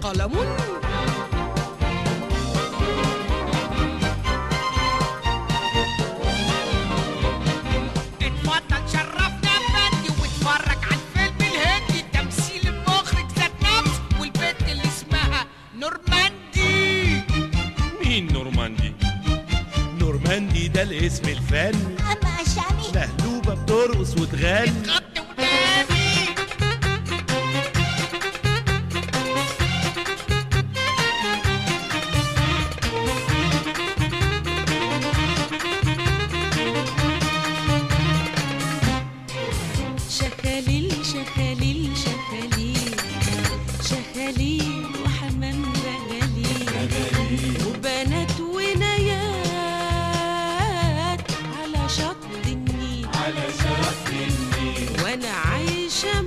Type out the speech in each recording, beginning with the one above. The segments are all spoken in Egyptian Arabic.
قلم اتفضل شرفنا يا فندي واتفرج على الفيلم الهندي تمثيل المخرج ذات نفسه والبنت اللي اسمها نورماندي مين نورماندي نورماندي ده الاسم الفني أما شامي مهلوبة بترقص وتغني خط ودابي شخاليل شخاليل شخاليل شخاليل وحمام بغاليل وبنات ونيات على شط النيل على شط النيل وانا عايشة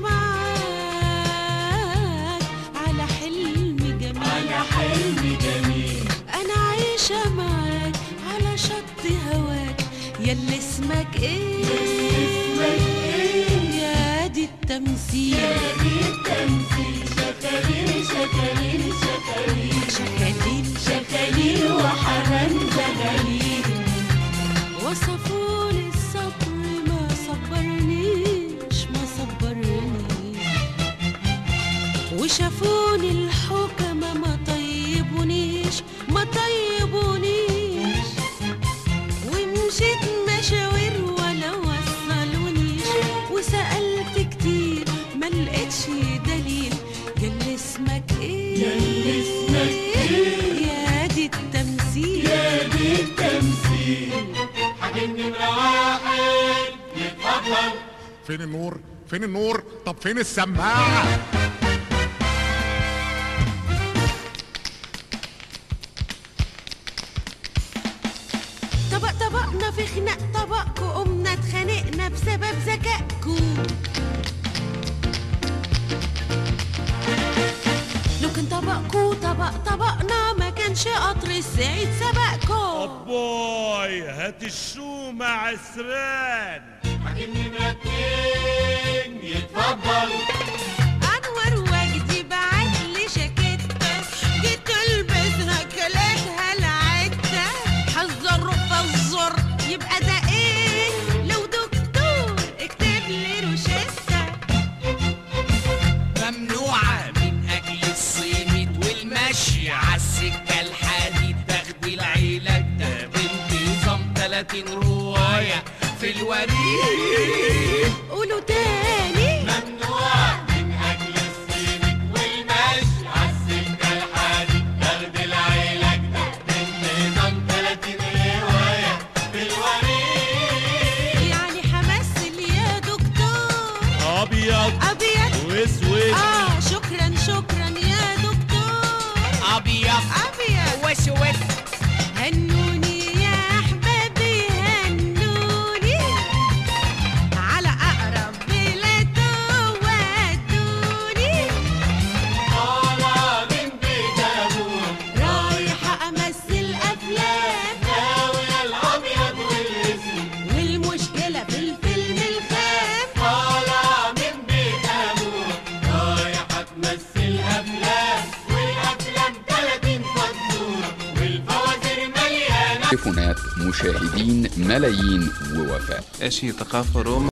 معاك على حلم جميل على حلم جميل انا عايشة معاك على شط هواك ياللي اسمك ايه اسمك ايه يا دي التمثيل يا دي التمثيل شكاليل شكاليل شكاليل شكاليل شكاليل وحنان زغاليل وصفوا لي الصبر ما صبرنيش ما صبرنيش وشافوني الحكمة ما طيبونيش ما طيبونيش ومشيت مشاوير ولا وصلونيش وسألت كتير ما لقيتش دليل ياللي اسمك ايه ياللي اسمك ايه يا دي التمثيل يا دي التمثيل فين النور فين النور طب فين السماعة طبق طبقنا في خناق طبقكو قمنا اتخانقنا بسبب ذكائكو لو كان طبقكو طبق طبقنا ما كانش قطر السعيد سبقكو باي هات الشو مع عسران انور وجدي بعت لي جاكيتة جيت البسها كلتها العدة حذر فزر يبقى ده ايه لو دكتور اكتب لي روشتة ممنوعة من أجل الصيمت والمشي عالسكة الحديد تاخدي العلاج ده بانتظام 30 رواية في الوريد قولوا تاني ممنوع من أجل الصيمت والمشي عالسكة الحديد تاخدي العلاج ده بانتظام 30 رواية في الوريد يعني همثل يا دكتور ابيض ابيض واسود اه شكرا شكرا يا دكتور أبيض ابيض واسود هنوني يا احبابي هنوني على اقرب بلاد ودوني طالع من بيت أبوه رايحة امثل افلام ناوي الأبيض والأسود والمشكلة في الفيلم الخام طالع من بيت أبوه رايحة تمثل أفلام والأفلام 30 فزورة والفوازير مليانة تليفونات مشاهدين ملايين ووفاء ايش هي ثقافة روما